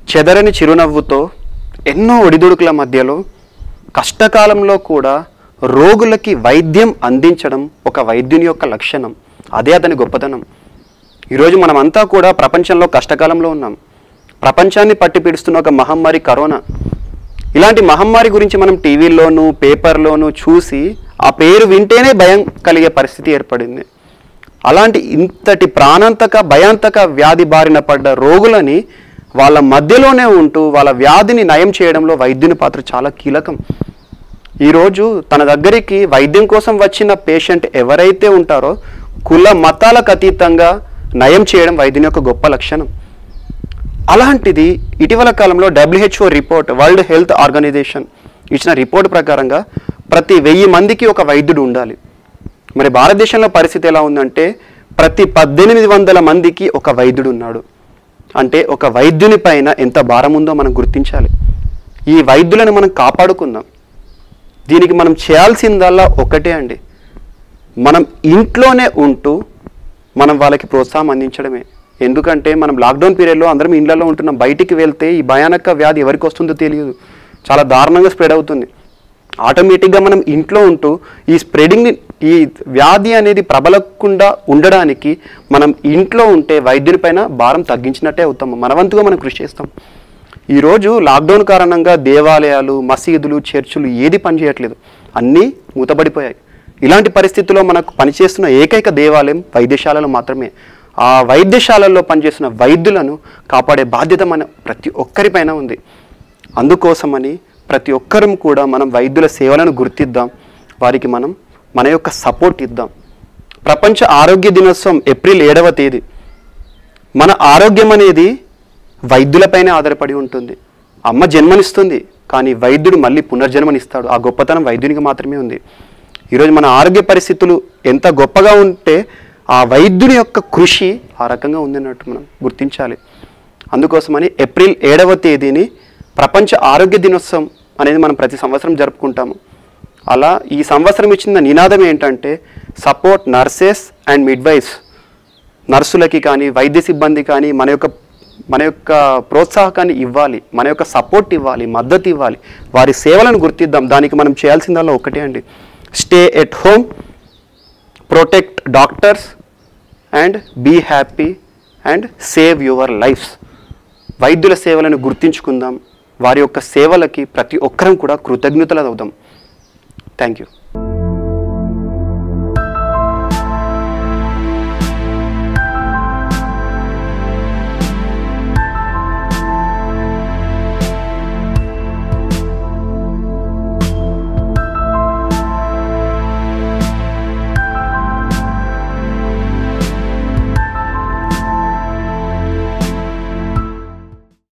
చెదరని చిరునవ్వుతో ఎన్నో ఒడిదుడుకుల మధ్యలో కష్టకాలంలో కూడా రోగులకి వైద్యం అందించడం ఒక వైద్యుని యొక్క లక్షణం అదే అతని గొప్పతనం ఈరోజు మనమంతా కూడా ప్రపంచంలో కష్టకాలంలో ఉన్నాం ప్రపంచాన్ని పట్టి పీడిస్తున్న ఒక మహమ్మారి కరోనా ఇలాంటి మహమ్మారి గురించి మనం టీవీల్లోనూ పేపర్లోనూ చూసి ఆ పేరు వింటేనే భయం కలిగే పరిస్థితి ఏర్పడింది అలాంటి ఇంతటి ప్రాణాంతక భయాంతక వ్యాధి బారిన పడ్డ రోగులని వాళ్ళ మధ్యలోనే ఉంటూ వాళ్ళ వ్యాధిని నయం చేయడంలో వైద్యుని పాత్ర చాలా కీలకం ఈరోజు తన దగ్గరికి వైద్యం కోసం వచ్చిన పేషెంట్ ఎవరైతే ఉంటారో కుల మతాలకు అతీతంగా నయం చేయడం వైద్యుని యొక్క గొప్ప లక్షణం అలాంటిది ఇటీవల కాలంలో WHO report World Health Organization ఇచ్చిన రిపోర్ట్ ప్రకారంగా ప్రతి వెయ్యి మందికి ఒక వైద్యుడు ఉండాలి మరి భారతదేశంలో పరిస్థితి ఎలా ఉందంటే ప్రతి పద్దెనిమిది వందల మందికి ఒక వైద్యుడు ఉన్నాడు అంటే ఒక వైద్యుని పైన ఎంత భారం ఉందో మనం గుర్తించాలి ఈ వైద్యులను మనం కాపాడుకుందాం దీనికి మనం చేయాల్సిందల్లా ఒకటే అండి మనం ఇంట్లోనే ఉంటూ మనం వాళ్ళకి ప్రోత్సాహం అందించడమే ఎందుకంటే మనం లాక్డౌన్ పీరియడ్లో అందరం ఇళ్లలో ఉంటున్నాం బయటికి వెళ్తే ఈ భయానక వ్యాధి ఎవరికి వస్తుందో తెలియదు చాలా దారుణంగా స్ప్రెడ్ అవుతుంది ఆటోమేటిక్గా మనం ఇంట్లో ఉంటూ ఈ స్ప్రెడింగ్ని ఈ వ్యాధి అనేది ప్రబలకుండా ఉండడానికి మనం ఇంట్లో ఉంటే వైద్యుని పైన భారం తగ్గించినట్టే అవుతాం మన వంతుగా మనం కృషి చేస్తాం ఈరోజు లాక్డౌన్ కారణంగా దేవాలయాలు మసీదులు చర్చులు ఏది పనిచేయట్లేదు అన్నీ మూతపడిపోయాయి ఇలాంటి పరిస్థితుల్లో మనకు పనిచేస్తున్న ఏకైక దేవాలయం వైద్యశాలలు మాత్రమే ఆ వైద్యశాలల్లో పనిచేస్తున్న వైద్యులను కాపాడే బాధ్యత మన ప్రతి ఒక్కరిపైన ఉంది అందుకోసమని ప్రతి ఒక్కరం కూడా మనం వైద్యుల సేవలను గుర్తిద్దాం వారికి మనం మన యొక్క సపోర్ట్ ఇద్దాం ప్రపంచ ఆరోగ్య దినోత్సవం ఏప్రిల్ ఏడవ తేదీ మన ఆరోగ్యం అనేది వైద్యులపైనే ఆధారపడి ఉంటుంది అమ్మ జన్మనిస్తుంది కానీ వైద్యుడు మళ్ళీ పునర్జన్మనిస్తాడు ఆ గొప్పతనం వైద్యునికి మాత్రమే ఉంది ఈరోజు మన ఆరోగ్య పరిస్థితులు ఎంత గొప్పగా ఉంటే ఆ వైద్యుడి యొక్క కృషి ఆ రకంగా ఉందన్నట్టు మనం గుర్తించాలి అందుకోసమని ఏప్రిల్ ఏడవ తేదీని ప్రపంచ ఆరోగ్య దినోత్సవం అనేది మనం ప్రతి సంవత్సరం జరుపుకుంటాము అలా ఈ సంవత్సరం ఇచ్చిన నినాదం ఏంటంటే సపోర్ట్ నర్సెస్ అండ్ మిడ్వైఫ్స్ నర్సులకి కానీ వైద్య సిబ్బంది కానీ మన యొక్క మన యొక్క ప్రోత్సాహకాన్ని ఇవ్వాలి మన యొక్క సపోర్ట్ ఇవ్వాలి మద్దతు ఇవ్వాలి వారి సేవలను గుర్తిద్దాం దానికి మనం చేయాల్సిందల్లా ఒకటే అండి stay at home protect doctors and be happy and save your lives వైద్యుల సేవలను గుర్తించుకుందాం వారి యొక్క సేవలకి ప్రతి ఒక్కరం కూడా కృతజ్ఞతలు అవుదాం థ్యాంక్ యూ